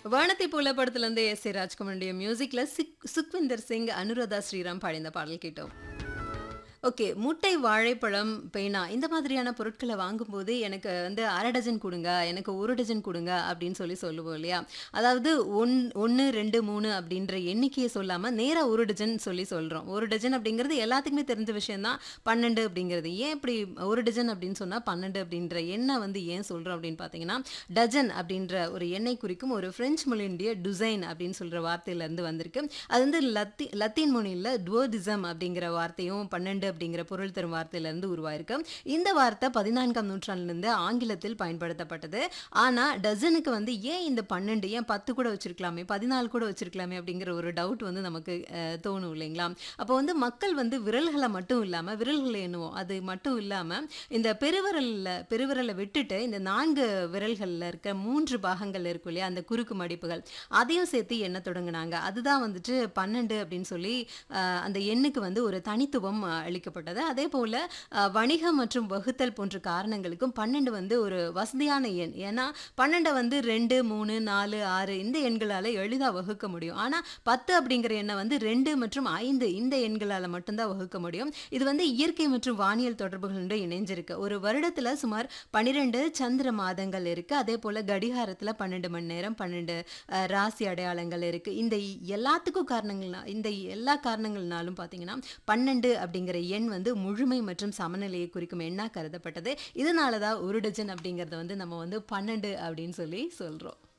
வானத்தை போல படத்துல இருந்து எஸ் ஏ ராஜ்குமாருடைய மியூசிக்ல சிக் சுக்விந்தர் சிங் அனுராதா ஸ்ரீராம் பாடிந்த பாடல் கேட்டோம் ஓகே முட்டை வாழைப்பழம் பேனா இந்த மாதிரியான பொருட்களை வாங்கும்போது எனக்கு வந்து அரை டஜன் கொடுங்க எனக்கு ஒரு டஜன் கொடுங்க அப்படின்னு சொல்லி சொல்லுவோம் இல்லையா அதாவது ஒன் ஒன்று ரெண்டு மூணு அப்படின்ற எண்ணிக்கையை சொல்லாமல் நேராக ஒரு டஜன் சொல்லி சொல்கிறோம் ஒரு டஜன் அப்படிங்கிறது எல்லாத்துக்குமே தெரிஞ்ச விஷயம்தான் பன்னெண்டு அப்படிங்கிறது ஏன் இப்படி ஒரு டஜன் அப்படின்னு சொன்னால் பன்னெண்டு அப்படின்ற எண்ணை வந்து ஏன் சொல்கிறோம் அப்படின்னு பார்த்தீங்கன்னா டஜன் அப்படின்ற ஒரு எண்ணெய் குறிக்கும் ஒரு ஃப்ரெஞ்சு மொழியினுடைய டுசைன் அப்படின்னு சொல்கிற வார்த்தையிலேருந்து வந்திருக்கு அது வந்து லத்தி லத்தீன் மொழியில் டுவோடிசம் அப்படிங்கிற வார்த்தையும் பன்னெண்டு அப்படிங்கிற பொருள் தரும் வார்த்தையிலேருந்து உருவாயிருக்கு இந்த வார்த்தை பதினான்காம் நூற்றாண்டுலேருந்து ஆங்கிலத்தில் பயன்படுத்தப்பட்டது ஆனால் டசனுக்கு வந்து ஏன் இந்த பன்னெண்டு ஏன் பத்து கூட வச்சிருக்கலாமே பதினாலு கூட வச்சிருக்கலாமே அப்படிங்கிற ஒரு டவுட் வந்து நமக்கு அஹ், தோணும் இல்லைங்களா அப்போ வந்து மக்கள் வந்து விரல்களை மட்டும் இல்லாமல் விரல்களை எண்ணுவோம் அது மட்டும் இல்லாமல் இந்த பெருவிரலில் பெருவிரலை விட்டுட்டு இந்த நான்கு விரல்களில் இருக்க மூன்று பாகங்கள் இருக்கும் இல்லையா அந்த குறுக்கு மடிப்புகள் அதையும் சேர்த்து எண்ண தொடங்குனாங்க அதுதான் வந்துட்டு பன்னெண்டு அப்படின்னு சொல்லி அஹ், அந்த எண்ணுக்கு வந்து ஒரு தனித்துவம் அஹ், அளிக்கப்பட்டது அதே போல் வணிகம் மற்றும் வகுத்தல் போன்ற காரணங்களுக்கும் பன்னெண்டு வந்து ஒரு வசதியான எண் ஏன்னா பன்னெண்டை வந்து ரெண்டு மூணு நாலு ஆறு இந்த எண்களால் எளிதாக வகுக்க முடியும் ஆனால் பத்து அப்படிங்கிற எண்ணை வந்து ரெண்டு மற்றும் ஐந்து இந்த எண்களால் மட்டும்தான் வகுக்க முடியும் இது வந்து இயற்கை மற்றும் வானியல் தொடர்புகளோட இணைஞ்சிருக்கு ஒரு வருடத்தில் சுமார் பன்னிரெண்டு சந்திர மாதங்கள் இருக்குது அதே போல் கடிகாரத்தில் பன்னெண்டு மணி நேரம் பன்னெண்டு அஹ், ராசி அடையாளங்கள் இருக்குது இந்த எல்லாத்துக்கும் காரணங்கள்னா இந்த எல்லா காரணங்கள்னாலும் பார்த்தீங்கன்னா பன்னெண்டு அப்படிங்கிற எண் வந்து முழுமை மற்றும் சமநிலையை குறிக்கும் எண்ணாக கருதப்பட்டது இதனால தான் ஒரு டஜன் அப்படிங்கிறத வந்து நம்ம வந்து பன்னெண்டு அப்படின்னு சொல்லி சொல்கிறோம்